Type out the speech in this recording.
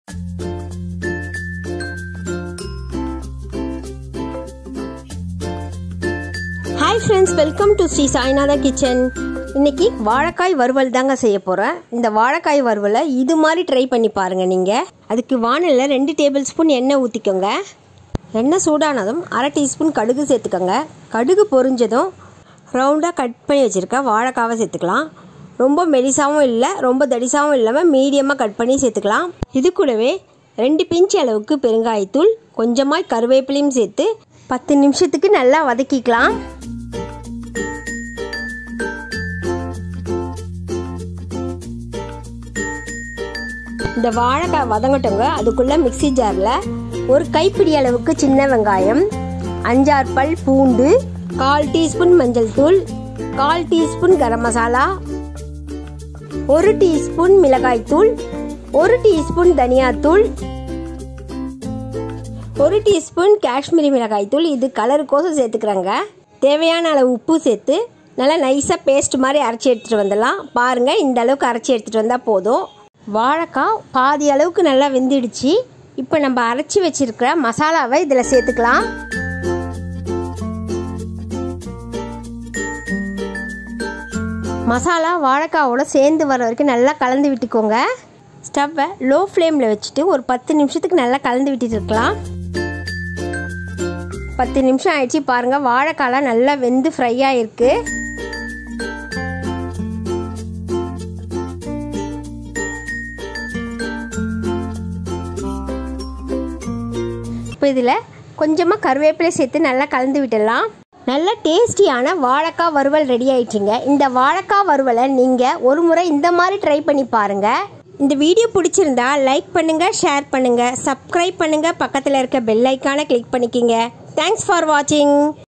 hi friends welcome to Shri Sainatha kitchen இன்னைக்கு வாழைக்காய் வறுவல் தாங்க செய்ய போகிறேன் இந்த வாழைக்காய் வறுவலை இது மாதிரி ட்ரை பண்ணி பாருங்கள் நீங்கள் அதுக்கு வானலில் ரெண்டு டேபிள் ஸ்பூன் எண்ணெய் ஊற்றிக்கோங்க எண்ணெய் சூடானதும் அரை டீஸ்பூன் கடுகு சேர்த்துக்கோங்க கடுகு பொரிஞ்சதும் ரவுண்டாக கட் பண்ணி வச்சுருக்க வாழைக்காவை சேர்த்துக்கலாம் ரொம்ப மெலிசாவும் இல்லை ரொம்ப தடிசாவும் இல்லாமல் மீடியமாக கட் பண்ணி சேர்த்துக்கலாம் இது கூடவே ரெண்டு பிஞ்ச் அளவுக்கு பெருங்காயத்தூள் கொஞ்சமாக கருவேப்பிலையும் சேர்த்து பத்து நிமிஷத்துக்கு நல்லா வதக்கிக்கலாம் இந்த வாழைக்காய் வதங்கட்டோங்க அதுக்குள்ளே மிக்சி ஜாரில் ஒரு கைப்பிடி அளவுக்கு சின்ன வெங்காயம் அஞ்சாறு பல் பூண்டு கால் டீஸ்பூன் மஞ்சள் தூள் கால் டீஸ்பூன் கரம் மசாலா ஒரு டீஸ்பூன் மிளகாய் தூள் ஒரு டீஸ்பூன் தனியாத்தூள் ஒரு டீஸ்பூன் காஷ்மீரி மிளகாய் தூள் இது கலருக்கோசம் சேர்த்துக்கிறேங்க தேவையான அளவு உப்பு சேர்த்து நல்லா நைஸாக பேஸ்ட் மாதிரி அரைச்சி எடுத்துகிட்டு வந்துடலாம் பாருங்கள் இந்த அளவுக்கு அரைச்சி எடுத்துகிட்டு வந்தால் போதும் வாழைக்காய் பாதி அளவுக்கு நல்லா வெந்துடுச்சு இப்போ நம்ம அரைச்சி வச்சிருக்கிற மசாலாவை இதில் சேர்த்துக்கலாம் மசாலா வாழைக்காவோட சேர்ந்து வர வரைக்கும் நல்லா கலந்து விட்டுக்கோங்க ஸ்டவ்வை லோ ஃப்ளேமில் வச்சுட்டு ஒரு பத்து நிமிஷத்துக்கு நல்லா கலந்து விட்டுட்டு இருக்கலாம் பத்து நிமிஷம் ஆயிடுச்சு பாருங்கள் வாழைக்காலாம் நல்லா வெந்து ஃப்ரை ஆகிருக்கு இப்போ இதில் கொஞ்சமாக கருவேப்பிலை சேர்த்து நல்லா கலந்து விட்டுடலாம் நல்ல டேஸ்டியான வாழைக்காய் வறுவல் ரெடி ஆயிடுச்சுங்க இந்த வாழைக்காய் வறுவலை நீங்கள் ஒரு முறை இந்த மாதிரி ட்ரை பண்ணி பாருங்கள் இந்த வீடியோ பிடிச்சிருந்தா லைக் பண்ணுங்கள் ஷேர் பண்ணுங்கள் சப்ஸ்கிரைப் பண்ணுங்கள் பக்கத்தில் இருக்க பெல் ஐக்கானை கிளிக் பண்ணிக்கிங்க தேங்க்ஸ் ஃபார் வாட்சிங்